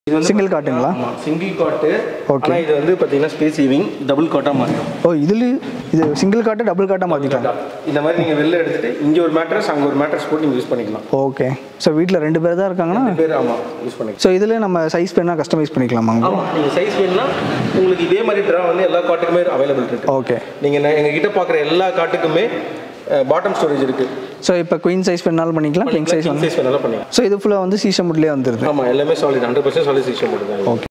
இது வந்து சிங்கிள் காட்டுங்களா சிங்கிள் காட்டு Okay. ஆனால் இது வந்து பார்த்தீங்கன்னா ஸ்பேஸ் சேவிங் டபுள் காட்டாக மாற்றும் ஓ இதில் இது சிங்கிள் காட்டு டபுள் காட்டாக மாற்றிக்கலாம் இந்த மாதிரி நீங்கள் வெளில எடுத்துட்டு இங்கே ஒரு மேட்ரஸ் அங்கே ஒரு மேட்ரஸ் போட்டு நீங்கள் யூஸ் பண்ணிக்கலாம் ஓகே ஸோ வீட்டில் ரெண்டு பேர் தான் இருக்காங்கன்னா ரெண்டு பேர் ஆமாம் யூஸ் பண்ணிக்கலாம் ஸோ இதில் நம்ம சைஸ் வேணால் கஸ்டமைஸ் பண்ணிக்கலாமாங்க ஆமாம் நீங்கள் சைஸ் வேணும்னா உங்களுக்கு இதே மாதிரி ட்ரா வந்து எல்லா காட்டுக்குமே அவைலபிள் இருக்கு ஓகே நீங்கள் எங்கள் கிட்ட பார்க்குற எல்லா காட்டுக்குமே பாட்டம் ஸ்டோரேஜ் இருக்கு ஸோ இப்போ குயின் சைஸ் வேணாலும் பண்ணிக்கலாம் கிங் சைஸ் வந்து சைஸ் வேணாலும் பண்ணிக்கலாம் ஸோ இது ஃபுல்லாக வந்து சீசம் முட்லேயே வந்துடுது ஆமாம் எல்லாமே solid hundred percent solid system மட்டும் தான் ஓகே